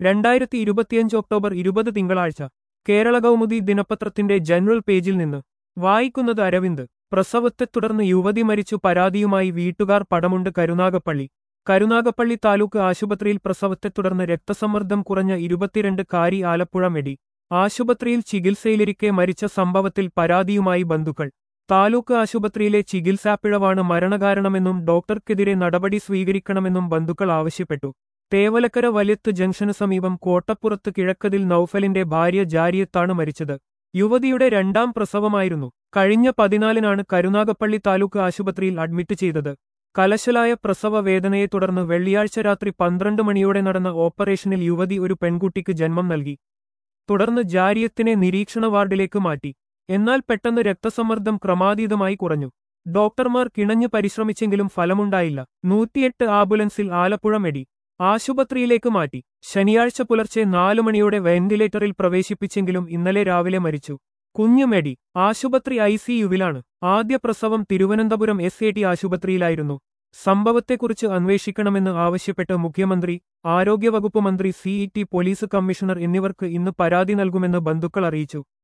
രണ്ടായിരത്തി ഇരുപത്തിയഞ്ച് ഒക്ടോബർ ഇരുപത് തിങ്കളാഴ്ച കേരള കൗമുദി ദിനപത്രത്തിന്റെ ജനറൽ പേജിൽ നിന്ന് വായിക്കുന്നത് അരവിന്ദ് പ്രസവത്തെ തുടർന്ന് യുവതി മരിച്ചു പരാതിയുമായി വീട്ടുകാർ പടമുണ്ട് കരുനാഗപ്പള്ളി കരുനാഗപ്പള്ളി താലൂക്ക് ആശുപത്രിയിൽ പ്രസവത്തെ തുടർന്ന് രക്തസമ്മർദ്ദം കുറഞ്ഞ ഇരുപത്തിരണ്ട് കാരി ആലപ്പുഴ മെഡി ആശുപത്രിയിൽ ചികിത്സയിലിരിക്കെ മരിച്ച സംഭവത്തിൽ പരാതിയുമായി ബന്ധുക്കൾ താലൂക്ക് ആശുപത്രിയിലെ ചികിത്സാപ്പിഴവാണ് മരണകാരണമെന്നും ഡോക്ടർക്കെതിരെ നടപടി സ്വീകരിക്കണമെന്നും ബന്ധുക്കൾ ആവശ്യപ്പെട്ടു തേവലക്കര വലിയത്ത് ജംഗ്ഷന് സമീപം കോട്ടപ്പുറത്ത് കിഴക്കതിൽ നൌഫലിന്റെ ഭാര്യ ജാരിയത്താണ് മരിച്ചത് യുവതിയുടെ രണ്ടാം പ്രസവമായിരുന്നു കഴിഞ്ഞ പതിനാലിനാണ് കരുനാഗപ്പള്ളി താലൂക്ക് ആശുപത്രിയിൽ അഡ്മിറ്റ് ചെയ്തത് കലശലായ പ്രസവ വേദനയെ തുടർന്ന് വെള്ളിയാഴ്ച രാത്രി പന്ത്രണ്ട് മണിയോടെ നടന്ന ഓപ്പറേഷനിൽ യുവതി ഒരു പെൺകുട്ടിക്ക് ജന്മം നൽകി തുടർന്ന് ജാരിയത്തിനെ നിരീക്ഷണ വാർഡിലേക്ക് മാറ്റി എന്നാൽ പെട്ടെന്ന് രക്തസമ്മർദ്ദം ക്രമാതീതമായി കുറഞ്ഞു ഡോക്ടർമാർ കിണഞ്ഞു പരിശ്രമിച്ചെങ്കിലും ഫലമുണ്ടായില്ല നൂറ്റിയെട്ട് ആംബുലൻസിൽ ആലപ്പുഴ മെഡി ആശുപത്രിയിലേക്ക് മാറ്റി ശനിയാഴ്ച പുലർച്ചെ നാലു മണിയോടെ വെന്റിലേറ്ററിൽ പ്രവേശിപ്പിച്ചെങ്കിലും ഇന്നലെ രാവിലെ മരിച്ചു കുഞ്ഞു മെഡി ആശുപത്രി ഐസിയുവിലാണ് ആദ്യ പ്രസവം തിരുവനന്തപുരം എസ് എ ടി ആശുപത്രിയിലായിരുന്നു സംഭവത്തെക്കുറിച്ച് അന്വേഷിക്കണമെന്ന് ആവശ്യപ്പെട്ട് മുഖ്യമന്ത്രി ആരോഗ്യവകുപ്പ് മന്ത്രി സിഇ ടി പോലീസ് കമ്മീഷണർ എന്നിവർക്ക് ഇന്ന് പരാതി നൽകുമെന്ന് ബന്ധുക്കൾ അറിയിച്ചു